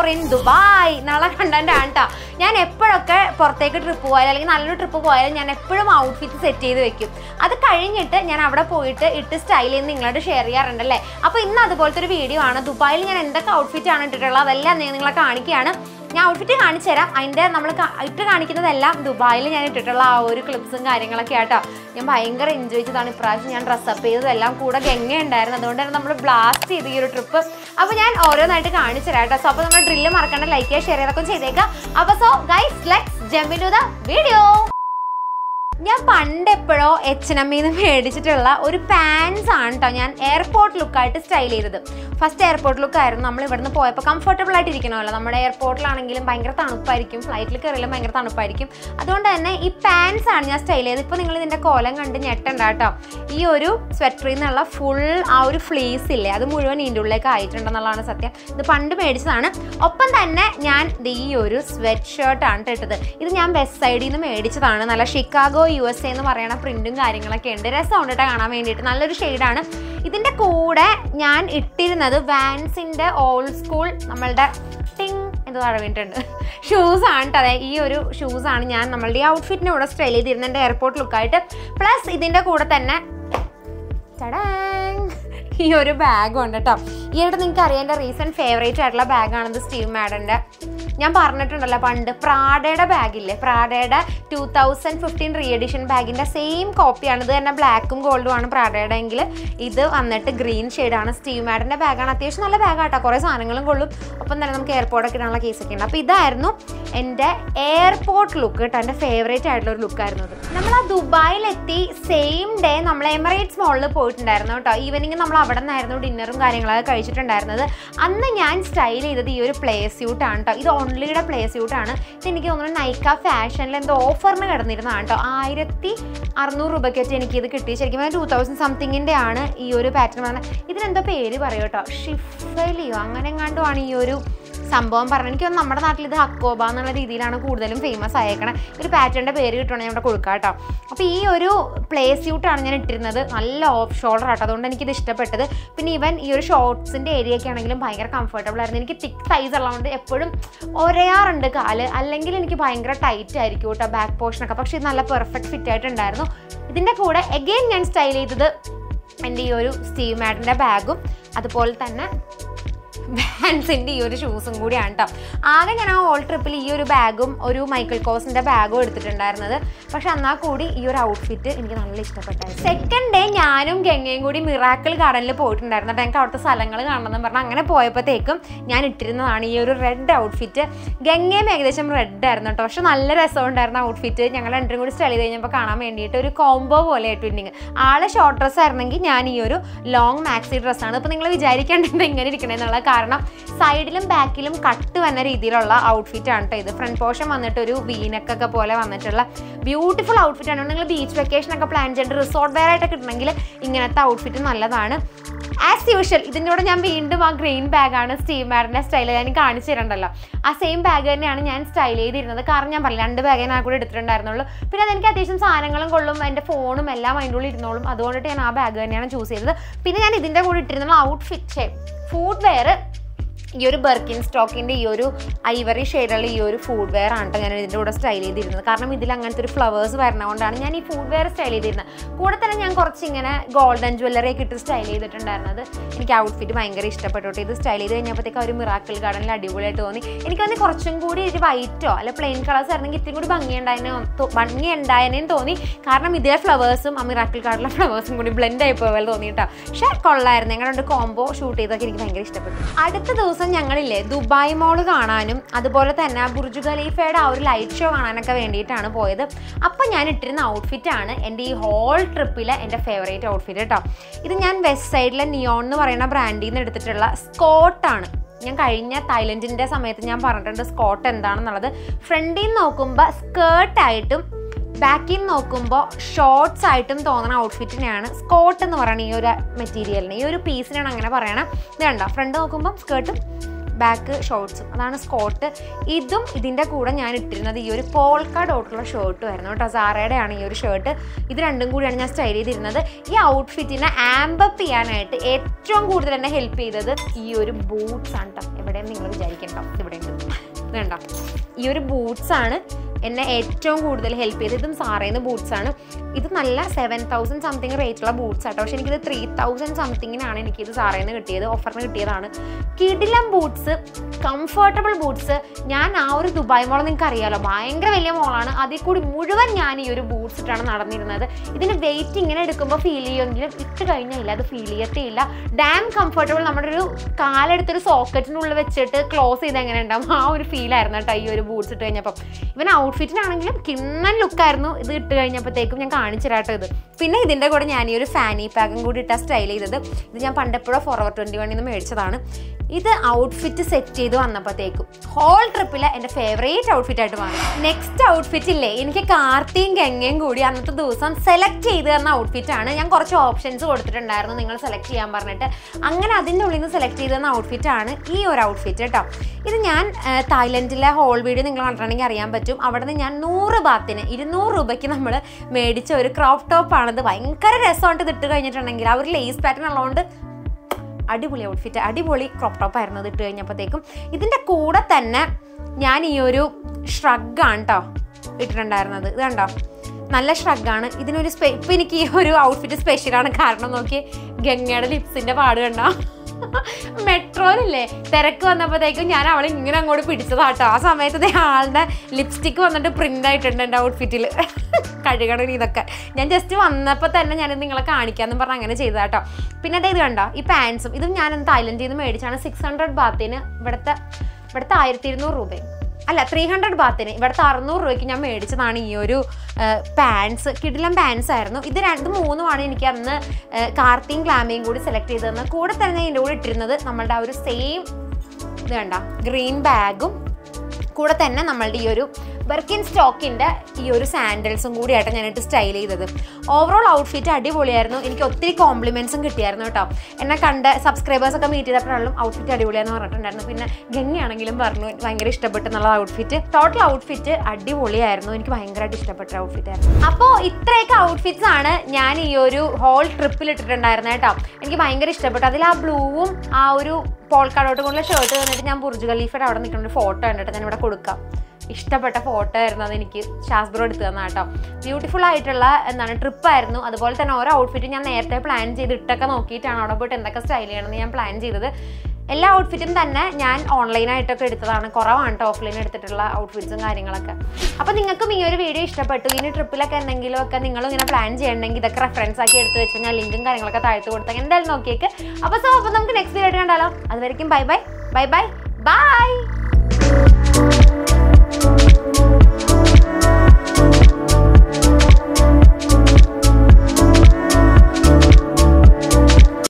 four in Dubai എന്നുള്ള content ആണ് കേട്ടോ ഞാൻ എപ്പോഴൊക്കെ പുറത്തേക്ക് ട്രിപ്പ് പോയാലും അല്ലെങ്കിൽ നല്ലൊരു ട്രിപ്പ് പോയാലും ഞാൻ എപ്പോഴും ഔട്ട്ഫിറ്റ് സെറ്റ് ചെയ്ത് വെക്കും അത് കഴിഞ്ഞിട്ട് ഞാൻ അവിടെ പോയിട്ട് ഇട്ട് സ്റ്റൈൽ ചെയ്ത് നിങ്ങളോട് ഷെയർ ചെയ്യാറുണ്ട് അല്ലേ അപ്പോൾ ഇന്ന് അതുപോലത്തെ ഒരു വീഡിയോ ആണ് ദുബായിൽ ഞാൻ എന്തൊക്കെ ഔട്ട്ഫിറ്റ് ആണ് ഇട്ടിട്ടുള്ളത് അതെല്ലാം ഞാൻ നിങ്ങളെ കാണിക്കുകയാണ് ഞാൻ ഔട്ട്ഫിറ്റ് കാണിച്ചു തരാം അതിൻ്റെ നമ്മൾ ഇട്ട് കാണിക്കുന്നതെല്ലാം ദുബായിൽ ഞാൻ ഇട്ടിട്ടുള്ള ആ ഒരു ക്ലിപ്സും കാര്യങ്ങളൊക്കെ ആട്ടോ ഞാൻ ഭയങ്കര എൻജോയ് ചെയ്തതാണ് ഇപ്രാവശ്യം ഞാൻ ഡ്രസ്സപ്പ് ചെയ്തതെല്ലാം കൂടെ ഗംഗ ഉണ്ടായിരുന്നു അതുകൊണ്ട് തന്നെ നമ്മൾ ബ്ലാസ്റ്റ് ചെയ്ത് ഈ ഒരു ട്രിപ്പ് അപ്പോൾ ഞാൻ ഓരോന്നായിട്ട് കാണിച്ചു തരാം കേട്ടോ സോ അപ്പോൾ നമ്മൾ ഡ്രില്ല് മറക്കണ്ട ലൈക്ക് ചെയ്യുക ഷെയർ ചെയ്തൊക്കെ ചെയ്തേക്കാം അപ്പോൾ so guys let's jump in to the video ഞാൻ പണ്ട് എപ്പോഴോ എച്ച് എൻ എമ്മിൽ നിന്ന് മേടിച്ചിട്ടുള്ള ഒരു പാൻസ് ആണ് കേട്ടോ ഞാൻ എയർപോർട്ട് ലുക്കായിട്ട് സ്റ്റൈൽ ചെയ്തത് ഫസ്റ്റ് എയർപോർട്ട് ലുക്ക് ആയിരുന്നു നമ്മൾ ഇവിടുന്ന് പോയപ്പോൾ കംഫർട്ടബിൾ ആയിട്ട് ഇരിക്കണമല്ലോ നമ്മുടെ എയർപോർട്ടിലാണെങ്കിലും ഭയങ്കര തണുപ്പായിരിക്കും ഫ്ലൈറ്റിൽ കയറിയാലും ഭയങ്കര തണുപ്പായിരിക്കും അതുകൊണ്ട് തന്നെ ഈ പാൻസ് ആണ് ഞാൻ സ്റ്റൈൽ ചെയ്തത് ഇപ്പോൾ നിങ്ങൾ ഇതിൻ്റെ കോലം കണ്ട് ഞെട്ടണ്ട കേട്ടോ ഈ ഒരു സ്വെറ്ററിൽ നിന്നുള്ള ഫുൾ ആ ഒരു ഫ്ലീസ് ഇല്ലേ അത് മുഴുവൻ ഇതിൻ്റെ ഉള്ളിലേക്ക് ആയിട്ടുണ്ടെന്നുള്ളതാണ് സത്യം ഇത് പണ്ട് മേടിച്ചതാണ് ഒപ്പം തന്നെ ഞാൻ ദേ ഈ ഒരു സ്വെറ്റ് ഷർട്ടാണ് ഇട്ടത് ഇത് ഞാൻ വെസ്റ്റ് സൈഡിൽ നിന്ന് മേടിച്ചതാണ് നല്ല ഷിക്കാഗോ യു എസ് എ എന്ന് പറയുന്ന പ്രിന്റും കാര്യങ്ങളൊക്കെ ഉണ്ട് രസമുണ്ട് കേട്ടോ കാണാൻ വേണ്ടിയിട്ട് നല്ലൊരു ഷെയ്ഡാണ് ഇതിൻ്റെ കൂടെ ഞാൻ ഇട്ടിരുന്നത് വാൻസിൻ്റെ ഓൾഡ് സ്കൂൾ നമ്മളുടെ ടിങ് ഇത് താഴെ വീണിട്ടുണ്ട് ഷൂസ് ആണ് കേട്ടോ അതെ ഈ ഒരു ഷൂസ് ആണ് ഞാൻ നമ്മളുടെ ഈ ഔട്ട്ഫിറ്റിൻ്റെ കൂടെ സ്റ്റൈൽ ചെയ്തിരുന്നത് എൻ്റെ എയർപോർട്ട് ലുക്കായിട്ട് പ്ലസ് ഇതിൻ്റെ കൂടെ തന്നെ ചടാങ് ഈ ഒരു ബാഗും ഉണ്ട് കേട്ടോ ഈ ആയിട്ട് നിങ്ങൾക്ക് അറിയാം എൻ്റെ റീസെൻറ്റ് ഫേവറേറ്റ് ആയിട്ടുള്ള ബാഗാണിത് സ്റ്റീവ് മാഡൻ്റെ ഞാൻ പറഞ്ഞിട്ടുണ്ടല്ലോ പണ്ട് പ്രാഡയുടെ ബാഗില്ലേ പ്രാഡയുടെ two thousand fifteen re edition ബാഗിൻ്റെ സെയിം കോപ്പിയാണ് ഇത് തന്നെ ബ്ലാക്കും ഗോൾഡും ആണ് പ്രാഡയുടെ എങ്കിൽ ഇത് വന്നിട്ട് ഗ്രീൻ ഷെയ്ഡാണ് സ്റ്റീവ് മാഡിൻ്റെ ബാഗാണ് അത്യാവശ്യം നല്ല ബാഗാട്ടോ കുറേ സാധനങ്ങളും കൊള്ളും ഒപ്പം തന്നെ നമുക്ക് എയർപോർട്ടൊക്കെ ഇടാനുള്ള കേസൊക്കെ ഉണ്ട് അപ്പോൾ ഇതായിരുന്നു എൻ്റെ എയർപോർട്ട് ലുക്ക് കേട്ടോ എൻ്റെ ഫേവറേറ്റ് ആയിട്ടുള്ള ഒരു ലുക്കായിരുന്നു ഇത് നമ്മൾ ആ ദുബായിലെത്തി സെയിം ഡേ നമ്മൾ എമിറേറ്റ്സ് മോളിൽ പോയിട്ടുണ്ടായിരുന്നു കേട്ടോ ഈവനിങ് നമ്മൾ അവിടെ നിന്നായിരുന്നു ഡിന്നറും കാര്യങ്ങളൊക്കെ കഴിച്ചിട്ടുണ്ടായിരുന്നത് അന്ന് ഞാൻ സ്റ്റൈൽ ചെയ്തത് ഈ ഒരു പ്ലേ സ്യൂട്ടാണ് കേട്ടോ ഇത് ഓൺലിയുടെ പ്ലേ സ്യൂട്ടാണ് ഇത് എനിക്ക് തോന്നുന്നു നൈക്ക ഫാഷനിൽ എന്തോ ഓഫറിന് കിടന്നിരുന്നതാണ് കേട്ടോ ആയിരത്തി അറുന്നൂറ് രൂപയ്ക്ക് വെച്ച് എനിക്ക് ഇത് കിട്ടി ശരിക്കും ടൂ തൗസൻഡ് സംതിങ്ങിൻ്റെ ആണ് ഈ ഒരു പാറ്റേൺ പറഞ്ഞത് ഇതിനെന്തോ പേര് പറയും കേട്ടോ ഷിഫലിയോ അങ്ങനെ എങ്ങാണ്ടുമാണ് ഈ ഒരു സംഭവം പറഞ്ഞു എനിക്ക് തോന്നുന്നു നമ്മുടെ നാട്ടിൽ ഇത് ഹക്കോബ എന്നുള്ള രീതിയിലാണ് കൂടുതലും ഫേമസ് ആയേക്കണത് ഒരു പാറ്റേണിൻ്റെ പേര് കിട്ടുവാണെങ്കിൽ ഇവിടെ കൊടുക്കാം കേട്ടോ അപ്പോൾ ഈ ഒരു പ്ലേ സ്യൂട്ടാണ് ഞാൻ ഇട്ടിരുന്നത് നല്ല ഓഫ് ഷോൾഡർ ആട്ടോ അതുകൊണ്ട് എനിക്കിത് ഇഷ്ടപ്പെട്ടത് പിന്നെ ഇവൻ ഈ ഒരു ഷോർട്സിൻ്റെ ഏരിയ ഒക്കെ ആണെങ്കിലും ഭയങ്കര കംഫർട്ടബിൾ ആയിരുന്നു എനിക്ക് തിക്ക് സൈസ് ഉള്ളതുകൊണ്ട് എപ്പോഴും ഒരയാറുണ്ട് കാല് അല്ലെങ്കിൽ എനിക്ക് ഭയങ്കര ടൈറ്റ് ആയിരിക്കും കേട്ടോ ബാക്ക് പോർഷനൊക്കെ പക്ഷേ ഇത് നല്ല പെർഫെക്റ്റ് ഫിറ്റ് ആയിട്ടുണ്ടായിരുന്നു ഇതിൻ്റെ കൂടെ എഗെയിൻ ഞാൻ സ്റ്റൈൽ ചെയ്തത് എൻ്റെ ഈ ഒരു സ്റ്റീവ് മാഡിൻ്റെ ബാഗും അതുപോലെ തന്നെ വാൻസിൻ്റെ ഈ ഒരു ഷൂസും കൂടിയാണ് കേട്ടോ ആകെ ഞാൻ ആ ഓൾ ട്രിപ്പിൽ ഈ ഒരു ബാഗും ഒരു മൈക്കിൾ കോസിൻ്റെ ബാഗും എടുത്തിട്ടുണ്ടായിരുന്നത് പക്ഷെ എന്നാൽ കൂടി ഈ ഒരു ഔട്ട്ഫിറ്റ് എനിക്ക് നല്ല ഇഷ്ടപ്പെട്ടായിരുന്നു സെക്കൻഡ് ഡേ ഞാനും ഗംഗയും കൂടി മിറാക്കിൾ ഗാർഡനിൽ പോയിട്ടുണ്ടായിരുന്നു കേട്ടോ ഞങ്ങൾക്ക് അവിടുത്തെ സ്ഥലങ്ങൾ കാണണമെന്ന് പറഞ്ഞാൽ അങ്ങനെ പോയപ്പോഴത്തേക്കും ഞാൻ ഇട്ടിരുന്നതാണ് ഈ ഒരു റെഡ് ഔട്ട്ഫിറ്റ് ഗംഗയും ഏകദേശം റെഡ് ആയിരുന്നു കേട്ടോ പക്ഷെ നല്ല രസമുണ്ടായിരുന്ന ഔട്ട്ഫിറ്റ് ഞങ്ങൾ രണ്ടും കൂടി സ്റ്റൈൽ ചെയ്ത് കഴിഞ്ഞപ്പോൾ കാണാൻ വേണ്ടിയിട്ട് ഒരു കോംബോ പോലെ ആയിട്ടുണ്ടെങ്കിൽ ആളെ ഷോർട്ട് ഡ്രസ്സ് ആയിരുന്നെങ്കിൽ ഞാൻ ഈ ഒരു ലോങ് മാക്സി ഡ്രസ്സാണ് ഇപ്പോൾ നിങ്ങൾ വിചാരിക്കേണ്ടത് ഇങ്ങനെ ഇരിക്കണേന്നുള്ള കാരണം സൈഡിലും ബാക്കിലും കട്ട് വന്ന രീതിയിലുള്ള ഔട്ട്ഫിറ്റ് ആണ് കേട്ടോ ഇത് ഫ്രണ്ട് പോർഷൻ വന്നിട്ട് ഒരു വീനക്കൊക്കെ പോലെ വന്നിട്ടുള്ള ബ്യൂട്ടിഫുൾ ഔട്ട്ഫിറ്റ് ആണ് നിങ്ങൾ ബീച്ച് വെക്കേഷൻ ഒക്കെ പ്ലാൻ ചെയ്തിട്ട് റിസോർട്ട് വെയർ ആയിട്ട് കിട്ടണമെങ്കിൽ ഇങ്ങനത്തെ ഔട്ട്ഫിറ്റ് നല്ലതാണ് ആസ് യൂഷ്വൽ ഇതിൻ്റെ കൂടെ ഞാൻ വീണ്ടും ആ ഗ്രീൻ ബാഗാണ് സ്റ്റീവ് മാഡിൻ്റെ സ്റ്റൈൽ ഞാൻ കാണിച്ചു തരണ്ടല്ലോ ആ സെയിം ബാഗ് തന്നെയാണ് ഞാൻ സ്റ്റൈൽ ചെയ്തിരുന്നത് കാരണം ഞാൻ പറഞ്ഞു രണ്ട് ബാഗ് ഞാൻ കൂടെ എടുത്തിട്ടുണ്ടായിരുന്നുള്ളൂ പിന്നെ അതെനിക്ക് അത്യാവശ്യം സാധനങ്ങളും കൊള്ളും എൻ്റെ ഫോണും എല്ലാം അതിൻ്റെ ഉള്ളിൽ ഇരുന്നോളും അതുകൊണ്ടിട്ട് ഞാൻ ആ ബാഗ് തന്നെയാണ് ചൂസ് ചെയ്തത് പിന്നെ ഞാൻ ഇതിൻ്റെ കൂടെ ഇട്ടിരുന്ന ഔട്ട്ഫിറ്റ് ഫുഡ് വെയർ ഈ ഒരു ബർക്കിൻ സ്റ്റോക്കിൻ്റെ ഈ ഒരു ഐവറി ഷെയ്ഡുള്ള ഈ ഒരു ഫുഡ് വെയർ ആണ് കേട്ടോ ഞാൻ ഇതിൻ്റെ കൂടെ സ്റ്റൈൽ ചെയ്തിരുന്നത് കാരണം ഇതിൽ അങ്ങനത്തെ ഒരു ഫ്ലവേഴ്സ് വരണതുകൊണ്ടാണ് ഞാൻ ഈ ഫുഡ് വെയർ സ്റ്റൈൽ ചെയ്തിരുന്നത് കൂടെ തന്നെ ഞാൻ കുറച്ച് ഇങ്ങനെ ഗോൾഡൻ ജ്വല്ലറി ഒക്കെ ഇട്ട് സ്റ്റൈൽ ചെയ്തിട്ടുണ്ടായിരുന്നത് എനിക്ക് ഔട്ട്ഫിറ്റ് ഭയങ്കര ഇഷ്ടപ്പെട്ടു കേട്ടോ ഇത് സ്റ്റൈൽ ചെയ്ത് കഴിഞ്ഞപ്പോഴത്തേക്ക് ഒരു മിറാക്കിൾ ഗാർഡനിൽ അടിപൊളിയായിട്ട് തോന്നി എനിക്ക് തോന്നി കുറച്ചും കൂടി ഒരു വൈറ്റോ അല്ല പ്ലെയിൻ കളേഴ്സ് ആയിരുന്നെങ്കിൽ ഇത്തിരി കൂടി ഭംഗിയുണ്ടായതിനോ ഭംഗി ഉണ്ടായതിനേയും തോന്നി കാരണം ഇതിലെ ഫ്ലവേഴ്സും ആ മിറാക്കിൾ ഗാർഡിലെ ഫ്ലവേഴ്സും കൂടി ബ്ലെൻഡ് ആയി പോയ പോലെ തോന്നി കേട്ടോ പക്ഷേ കൊള്ളായിരുന്നു ഞങ്ങളുടെ കോംബോ ഷൂട്ട് ചെയ്തൊക്കെ എനിക്ക് ഭയങ്കര ഇഷ്ടപ്പെട്ടു അടുത്ത ദിവസം ഞങ്ങളില്ലേ ദുബായ് മോള് കാണാനും അതുപോലെ തന്നെ ബുർജ് ഖലീഫയുടെ ആ ഒരു ലൈറ്റ് ഷോ കാണാനൊക്കെ വേണ്ടിയിട്ടാണ് പോയത് അപ്പം ഞാൻ ഇട്ടിരുന്ന ഔട്ട്ഫിറ്റ് ആണ് എൻ്റെ ഈ ഹോൾ ട്രിപ്പിലെ എൻ്റെ ഫേവറേറ്റ് ഔട്ട്ഫിറ്റ് കേട്ടോ ഇത് ഞാൻ വെസ്റ്റ് സൈഡിലെ നിയോൺ എന്ന് പറയുന്ന ബ്രാൻഡിൽ നിന്ന് എടുത്തിട്ടുള്ള സ്കോട്ടാണ് ഞാൻ കഴിഞ്ഞ തായ്ലൻഡിൻ്റെ സമയത്ത് ഞാൻ പറഞ്ഞിട്ടുണ്ട് സ്കോട്ട് എന്താണെന്നുള്ളത് ഫ്രണ്ടിൽ നിന്ന് നോക്കുമ്പോൾ സ്കേർട്ടായിട്ടും ബാക്കിൽ നിന്ന് നോക്കുമ്പോൾ ഷോർട്സ് ആയിട്ടും തോന്നുന്ന ഔട്ട്ഫിറ്റിനെയാണ് സ്കോട്ട് എന്ന് പറയുന്ന ഈ ഒരു മെറ്റീരിയലിന് ഈ ഒരു പീസിനാണ് അങ്ങനെ പറയണം ഇത് കണ്ടോ ഫ്രണ്ട് നോക്കുമ്പോൾ സ്കേർട്ടും ബാക്ക് ഷോർട്സും അതാണ് സ്കോട്ട് ഇതും ഇതിൻ്റെ കൂടെ ഞാൻ ഇട്ടിരുന്നത് ഈ ഒരു പോൾക്ക ഡോട്ടുള്ള ഷർട്ടും ആയിരുന്നു കേട്ടോ സാറയുടെ ആണ് ഈ ഒരു ഷർട്ട് ഇത് രണ്ടും കൂടിയാണ് ഞാൻ സ്റ്റൈൽ ചെയ്തിരുന്നത് ഈ ഔട്ട്ഫിറ്റിനെ ആംബപ്പ് ചെയ്യാനായിട്ട് ഏറ്റവും കൂടുതൽ എന്നെ ഹെൽപ്പ് ചെയ്തത് ഈ ഒരു ബൂട്ട്സ് ആണ് കേട്ടോ എവിടെയെന്ന് നിങ്ങൾ വിചാരിക്കണ്ടോ ഇവിടെ ഉണ്ട് ഇത് കണ്ടോ ഈ ഒരു ബൂട്ട്സ് ആണ് എന്നെ ഏറ്റവും കൂടുതൽ ഹെൽപ്പ് ചെയ്തത് ഇതും സാറേന്ന് ബൂട്ട്സ് ആണ് ഇത് നല്ല സെവൻ തൗസൻഡ് സംതിങ് റേറ്റുള്ള ബൂട്ട്സ് ആട്ടോ പക്ഷെ എനിക്കിത് ത്രീ തൗസൻഡ് സംതിങ്ങിനാണ് എനിക്കിത് സാറേന്ന് കിട്ടിയത് ഓഫറിന് കിട്ടിയതാണ് കിടിലം ബൂട്ട്സ് കംഫർട്ടബിൾ ബൂട്ട്സ് ഞാൻ ആ ഒരു ദുബായ് മോൾ നിങ്ങൾക്ക് അറിയാലോ ഭയങ്കര വലിയ മോളാണ് അതിൽ കൂടി മുഴുവൻ ഞാൻ ഈ ഒരു ബൂട്ട്സ് ഇട്ടാണ് നടന്നിരുന്നത് ഇതിന് വെയിറ്റ് ഇങ്ങനെ എടുക്കുമ്പോൾ ഫീൽ ചെയ്യുമെങ്കിലും ഇട്ട് കഴിഞ്ഞാൽ ഇല്ല അത് ഫീൽ ചെയ്യത്തേയില്ല ഡാം കംഫർട്ടബിൾ നമ്മുടെ ഒരു കാലെടുത്തൊരു സോക്കറ്റിനുള്ളിൽ വെച്ചിട്ട് ക്ലോസ് ചെയ്ത് എങ്ങനെ ഉണ്ടാവും ആ ഒരു ഫീൽ ആയിരുന്നു കേട്ടോ ഈ ഒരു ബൂട്ട്സ് ഇട്ട് കഴിഞ്ഞപ്പം ഇവൻ ഔട്ട്ഫിറ്റിനാണെങ്കിലും കിണ്ണൻ ലുക്കായിരുന്നു ഇത് ഇട്ട് കഴിഞ്ഞപ്പോഴത്തേക്കും ഞാൻ കാണിച്ചു തരാട്ടോ ഇത് പിന്നെ ഇതിൻ്റെ കൂടെ ഞാൻ ഈ ഒരു ഫാനി പാക്കും കൂടി ഇട്ടാ സ്റ്റൈൽ ചെയ്തത് ഇത് ഞാൻ പണ്ടെപ്പോഴോ ഫോർവർ ട്വൻറ്റി വണ്ണിൽ നിന്ന് മേടിച്ചതാണ് ഇത് ഔട്ട്ഫിറ്റ് സെറ്റ് ചെയ്ത് വന്നപ്പോഴത്തേക്കും ഹോൾ ട്രിപ്പിലെ എൻ്റെ ഫേവറേറ്റ് ഔട്ട്ഫിറ്റ് ആയിട്ട് മാറി നെക്സ്റ്റ് ഔട്ട്ഫിറ്റ് ഇല്ലേ എനിക്ക് കാർത്തിയും ഗംഗയും കൂടി അന്നത്തെ ദിവസം സെലക്ട് ചെയ്ത് തന്ന ഔട്ട്ഫിറ്റ് ആണ് ഞാൻ കുറച്ച് ഓപ്ഷൻസ് കൊടുത്തിട്ടുണ്ടായിരുന്നു നിങ്ങൾ സെലക്ട് ചെയ്യാൻ പറഞ്ഞിട്ട് അങ്ങനെ അതിൻ്റെ ഉള്ളിൽ നിന്ന് സെലക്ട് ചെയ്ത് തന്ന ഔട്ട്ഫിറ്റ് ആണ് ഈ ഒരു ഔട്ട്ഫിറ്റ് കേട്ടോ ഇത് ഞാൻ ആ, തായ്ലൻഡിലെ ഹോൾ വീഡിയോ നിങ്ങൾ കണ്ടിട്ടുണ്ടെങ്കിൽ അറിയാൻ പറ്റും അവിടെ നിന്ന് ഞാൻ നൂറ് ബാത്തിന് ഇരുന്നൂറ് രൂപയ്ക്ക് നമ്മൾ മേടിച്ച ഒരു ക്രോപ്പ് ടോപ്പാണിത് ഭയങ്കര രസമായിട്ട് ഇത് ഇട്ട് കഴിഞ്ഞിട്ടുണ്ടെങ്കിൽ ആ ഒരു ലേസ് പാറ്റേൺ ഉള്ളതുകൊണ്ട് അടിപൊളി ഔട്ട്ഫിറ്റ് അടിപൊളി ക്രോപ്പ് ടോപ്പ് ആയിരുന്നു ഇത് ഇട്ട് കഴിഞ്ഞപ്പോഴത്തേക്കും ഇതിൻ്റെ കൂടെ തന്നെ ഞാൻ ഈ ഒരു ഷ്രഗാണ് കേട്ടോ ഇട്ടിട്ടുണ്ടായിരുന്നത് ഇത് കണ്ടോ നല്ല ഷ്രഗാണ് ഇതിനൊരു സ്പെ ഇപ്പം എനിക്ക് ഈ ഒരു ഔട്ട്ഫിറ്റ് സ്പെഷ്യലാണ് കാരണം നോക്കി ഗംഗയുടെ ലിപ്സിൻ്റെ പാട് കണ്ടോ മെട്രോയിലില്ലേ തിരക്ക് വന്നപ്പോഴത്തേക്കും ഞാൻ അവളെ ഇങ്ങനെ അങ്ങോട്ട് പിടിച്ചതാട്ടോ ആ സമയത്ത് ദേ ആളുടെ ലിപ്സ്റ്റിക്ക് വന്നിട്ട് പ്രിൻ്റ് ആയിട്ടുണ്ട് എൻ്റെ ഔട്ട്ഫിറ്റിൽ കഴുകണം ഇതൊക്കെ ഞാൻ ജസ്റ്റ് വന്നപ്പോൾ തന്നെ ഞാൻ നിങ്ങളെ കാണിക്കാമെന്ന് പറഞ്ഞ് അങ്ങനെ ചെയ്തതാട്ടോ പിന്നെ ദേ ഇത് കണ്ടോ ഈ പാൻസും ഇതും ഞാൻ തായ്ലൻഡിൽ നിന്ന് മേടിച്ചാണ് സിക്സ് ഹൺഡ്രഡ് ബാത്തിന് ഇവിടുത്തെ ഇവിടുത്തെ ആയിരത്തി ഇരുന്നൂറ് രൂപയും അല്ല ത്രീ ഹൺഡ്രഡ് ബാത്തിന് ഇവിടുത്തെ അറുന്നൂറ് രൂപയ്ക്ക് ഞാൻ മേടിച്ചതാണ് ഈ ഒരു പാൻസ് കിടിലം പാൻസ് ആയിരുന്നു ഇത് രണ്ട് മൂന്നുമാണ് എനിക്ക് അന്ന് കാർത്തിയും ക്ലാമയും കൂടി സെലക്ട് ചെയ്ത് തന്നത് കൂടെ തന്നെ ഞാൻ ഇതിൻ്റെ കൂടെ ഇട്ടിരുന്നത് നമ്മളുടെ ആ ഒരു സെയിം ഇത് കണ്ട ഗ്രീൻ ബാഗും കൂടെ തന്നെ നമ്മളുടെ ഈ ഒരു ബർക്കിൻ സ്റ്റോക്കിൻ്റെ ഈ ഒരു സാൻഡൽസും കൂടിയായിട്ട് ഞാനിട്ട് സ്റ്റൈൽ ചെയ്തത് ഓവറോൾ ഔട്ട്ഫിറ്റ് അടിപൊളിയായിരുന്നു എനിക്ക് ഒത്തിരി കോംപ്ലിമെൻസും കിട്ടിയായിരുന്നു കേട്ടോ എന്നെ കണ്ട സബ്സ്ക്രൈബേഴ്സ് ഒക്കെ മീറ്റ് ചെയ്തപ്പോഴാണെങ്കിലും ഔട്ട്ഫിറ്റ് അടിപൊളിയാന്ന് പറഞ്ഞിട്ടുണ്ടായിരുന്നു പിന്നെ ഗംഗയാണെങ്കിലും പറഞ്ഞു ഭയങ്കര ഇഷ്ടപ്പെട്ടു എന്നുള്ള ഔട്ട്ഫിറ്റ് ടോട്ടൽ ഔട്ട്ഫിറ്റ് അടിപൊളിയായിരുന്നു എനിക്ക് ഭയങ്കരമായിട്ട് ഇഷ്ടപ്പെട്ട ഔട്ട്ഫിറ്റ് ആയിരുന്നു അപ്പോൾ ഇത്രയൊക്കെ ഔട്ട്ഫിറ്റ്സ് ആണ് ഞാൻ ഈ ഒരു ഹോൾ ട്രിപ്പിൽ ഇട്ടിട്ടുണ്ടായിരുന്നത് കേട്ടോ എനിക്ക് ഭയങ്കര ഇഷ്ടപ്പെട്ടു അതിൽ ആ ബ്ലൂവും ആ ഒരു പോൾക്കാടോട്ട് കൊണ്ടുള്ള ഷർട്ട് തന്നിട്ട് ഞാൻ ബുർജ് ഖലീഫയുടെ അവിടെ നിൽക്കുന്ന ഒരു ഫോട്ടോ കണ്ടിട്ട് ഞാൻ ഇവിടെ കൊടുക്കാം ഇഷ്ടപ്പെട്ട ഫോട്ടോ ആയിരുന്നു അതെനിക്ക് ശാസ്ബ്രോ എടുത്തു തന്ന കേട്ടോ ബ്യൂട്ടിഫുൾ ആയിട്ടുള്ള എന്താണ് ട്രിപ്പായിരുന്നു അതുപോലെ തന്നെ ഓരോ ഔട്ട്ഫിറ്റും ഞാൻ നേരത്തെ പ്ലാൻ ചെയ്ത് ഇട്ടൊക്കെ നോക്കിയിട്ടാണ് അവിടെ പോയിട്ട് എന്തൊക്കെ സ്റ്റൈൽ ചെയ്യണമെന്ന് ഞാൻ പ്ലാൻ ചെയ്തത് എല്ലാ ഔട്ട്ഫിറ്റും തന്നെ ഞാൻ ഓൺലൈനായിട്ടൊക്കെ എടുത്തതാണ് കുറവാണ് കേട്ടോ ഓഫ്ലൈൻ എടുത്തിട്ടുള്ള ഔട്ട്ഫിറ്റ്സും കാര്യങ്ങളൊക്കെ അപ്പോൾ നിങ്ങൾക്കും ഈ ഒരു വീഡിയോ ഇഷ്ടപ്പെട്ടു ഇനി ട്രിപ്പിലൊക്കെ എന്തെങ്കിലും ഒക്കെ നിങ്ങളും ഇങ്ങനെ പ്ലാൻ ചെയ്യണമെങ്കിൽ ഇതൊക്കെ റെഫറൻസ് ആക്കി എടുത്ത് വെച്ച് ഞാൻ ലിങ്കും കാര്യങ്ങളൊക്കെ താഴ്ത്തു കൊടുത്താൽ എന്തായാലും നോക്കിയേക്ക് അപ്പോൾ സോ അപ്പോൾ നമുക്ക് നെക്സ്റ്റ് വീഡിയോ ആയിട്ട് കണ്ടാലോ അതുവരെയും bye bye bye bye by